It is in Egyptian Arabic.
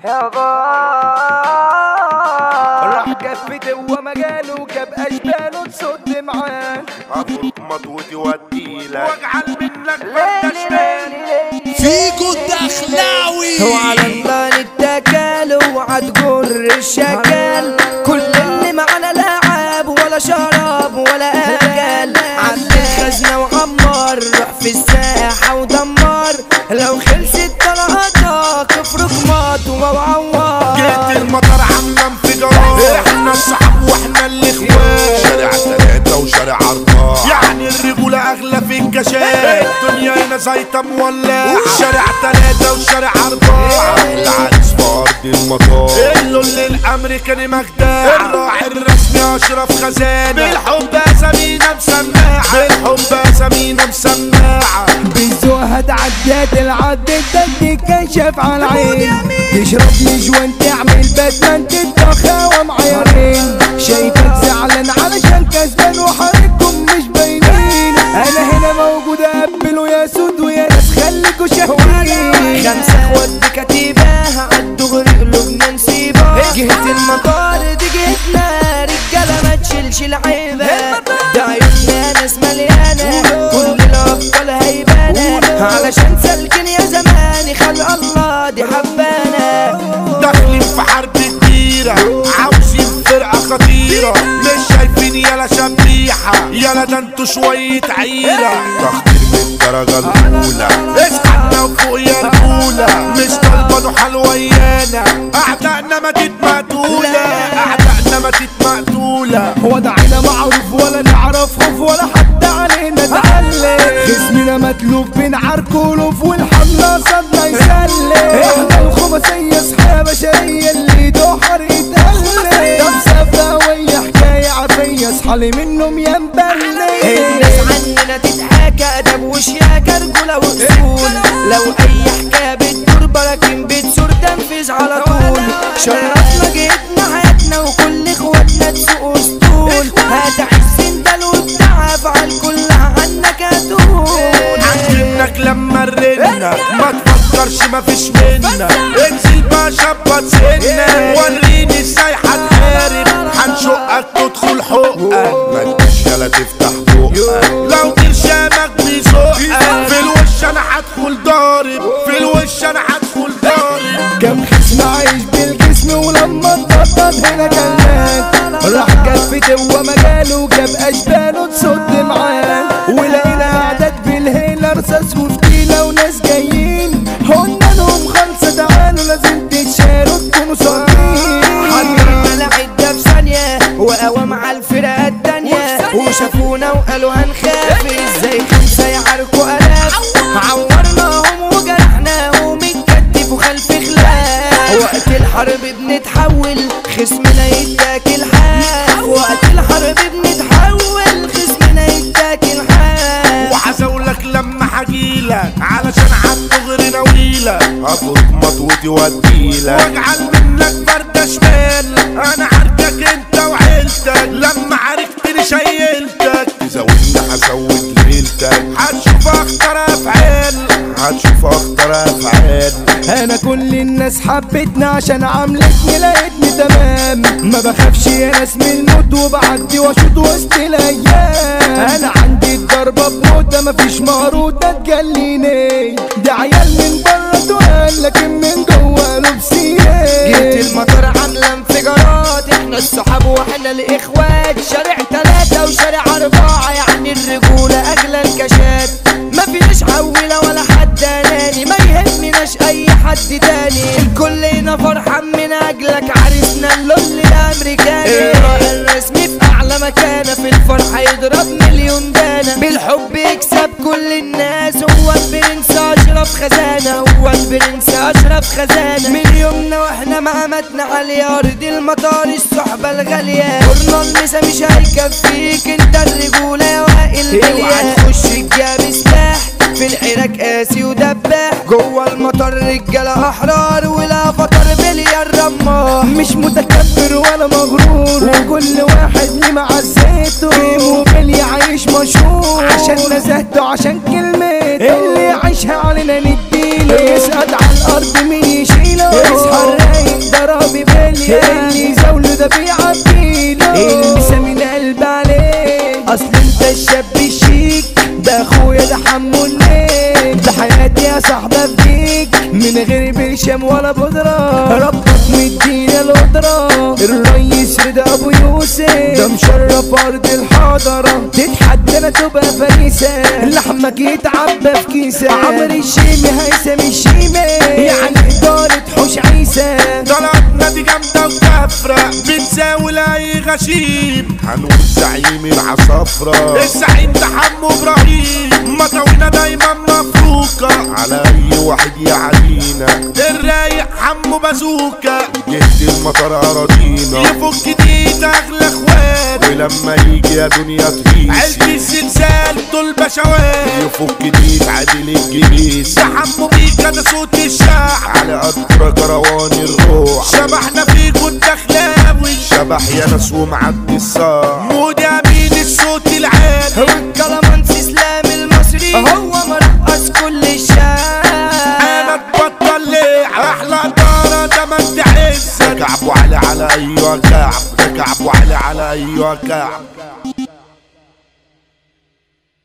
راح كفت هو مجاله جاب اشباله تصد معاه افرك مضغوطي واديلك واجعل منك فرده شمال فيكو الدخلاوي وعلى الله نتكل اوعى تجر الشكل كل اللي معانا لاعب ولا شراب ولا اكل عبد الخزنة وعمار روح في الساحة ودمر لو خلصت طلعتك افرك مات وعوار جيت المطر عامله انفجارات احنا الصحاب واحنا الاخوات شارع تلاتة وشارع اربعة يعني الرجولة اغلى في الكشات الدنيا هنا زيطة مولعة شارع تلاتة وشارع اربعة العريس في ارض المطار اللول الامريكاني مجدع الراعي الرسمي اشرف خزانة بالحب اسامينا مسماعة بالحب اسامينا مسماعة بالزوها تعدات العد الدد كشف على العين تشرب لي جوان تعمل باتمان تتخاوى معيارين شايفك زعلان علشان كسبان وحرككم مش باينين انا هنا موجود اقبله يا سود ويا ناس خليكوا شاهدين خمسة اخوات بكتيبة عالدغري قلوبنا نسيبها جهة المطار دي جهتنا رجالة ما تشيلش العيبة ده عيوننا ناس مليانة كل الأبطال هيبانة علشان سلكن يا زماني خلق الله دي حبانة داخلين في حرب كبيرة عاوزين فرقة خطيرة مش شايفين يلا شبيحة يلا ده انتوا شوية عيرة تخطير من الدرجة الأولى اصحى وفوق يا رجولة مش طالبة حال ويانا أعدائنا ماتت مقتولة أعدائنا ماتت مقتولة وضعنا معروف ولا نعرف خوف ولا حد علينا تعلم جسمنا متلوف بين عركولوف والحملة صدنا يسلم احنا الخماسية صحية بشرية اللي دوحر يتألم طب سفاوية حكاية عفية اصحالي منهم يا مبلم الناس عننا تتحاكى ادب وشياكة رجولة واصول لو اي حكاية بتدور براكين بتسور تنفذ على طول شرفنا جيتنا حياتنا وكل اخواتنا تسوق اسطول هتحس انت والتعب على الكل عنك هتقول عندك لما رنا ما تفكرش ما فيش منا انزل بقى شبط سنة وريني ازاي هتحارب هنشقك تدخل حقك ما تجيش يلا تفتح بقك لو ترشامك بيزقك في الوش انا هدخل ضارب في الوش انا هدخل ضارب كم خصم عايش بالجسم ولما اتنطط هنا كلمان راح جفت هو مجاله جاب اشباله تصد معاه ولقينا اعداد بالهيلة رصاص وفتيلة وناس جايين قلنا لهم خلصة تعالوا لازم تتشاروا تكونوا صادقين حضرنا العدة في ثانية وقوى مع الفرقة التانية وشافونا وقالوا هنخاف ازاي خمسة يعاركوا الاف عورناهم وجرحناهم اتكتفوا خلف خلاف وقت الحرب بنتحول خصمنا يتاكل حاف وقت الحرب بنتحول خصمنا يتاكل حاف وعزولك لما هجيلك علشان عالدغري ناويلك افرك مطوتي واديلك واجعل منك فردة شمال انا عارفك انت وعيلتك لما عرفتني شيلتك تزودني هزود ليلتك هتشوف اخطر افعال هتشوف اخطر افعال انا كل الناس حبتني عشان عملتني لقيتني تمام ما بخافش يا ناس من الموت وبعدي واشوط وسط الايام انا عندي الضربة بموتة مفيش مهروطة تجليني ده عيال من بره تقال لكن من جوه لبسيه جيت المطر عاملة انفجارات احنا الصحاب واحنا الاخوات شارع تلاتة وشارع اربعة يعني الرجولة اغلى الكاشات ما فيناش عويلة ولا حد اناني ما يهمناش اي حد تاني الكل هنا فرحان من اجلك عرسنا اللول الامريكاني الرسمي في اعلى مكانة في الفرحة يضرب مليون دانة بالحب يكسب كل الناس هو البرنس اشرف خزانة هو البرنس اشرف خزانة من يومنا واحنا مقامتنا عالية ارض المطار الصحبة الغالية قرنا المسا مش هيكفيك انت الرجولة يا وائل اوعى تخش الجاب سلاح في العراك قاسي ودباح جوه المطر رجالة احرار ولا فطر مليار رماح مش متكبر ولا مغرور وكل واحد ليه معزته في موبيل يعيش مشهور عشان نزهته عشان كلمته اللي يعيشها علينا نديله يسقط على الارض مين يشيله يصحى الرايق يا صاحبي افديك من غير برشام ولا بودرة ربك مدينا القدرة الريس رضا ابو يوسف ده مشرف ارض الحضرة تتحدى تبقى فريسة لحمك يتعبى في كيسة عمر الشيمي هيثم الشيمي يعني إدارة حوش عيسى طلعتنا دي جامدة وكفرة بتزاول أي غشيم هنقول زعيم العصافرة الزعيم ده حمو إبراهيم مطاوينا دايما مفروكة على أي واحد يعدينا الرايق حمو بازوكا جهد المطر أراضينا يفك ديت أغلى إخوات ولما يجي يا دنيا تغيث عيلة الزلزال دول بشوات يفك ديت عادل الجبيس ده حمو بيكا ده صوت الشعب على قدر كروان الروح شبحنا فيكوا الدخلاوي شبح يا ناس ومعدي الصاع مود امين الصوت العالي هو الكلامانس اسلام المصري هو مرقص كل الشعب انا اتبطل ليه احلى دارة ده ما انت عز كعب وعلي على ايوه كعب كعب وعلي على ايوه كعب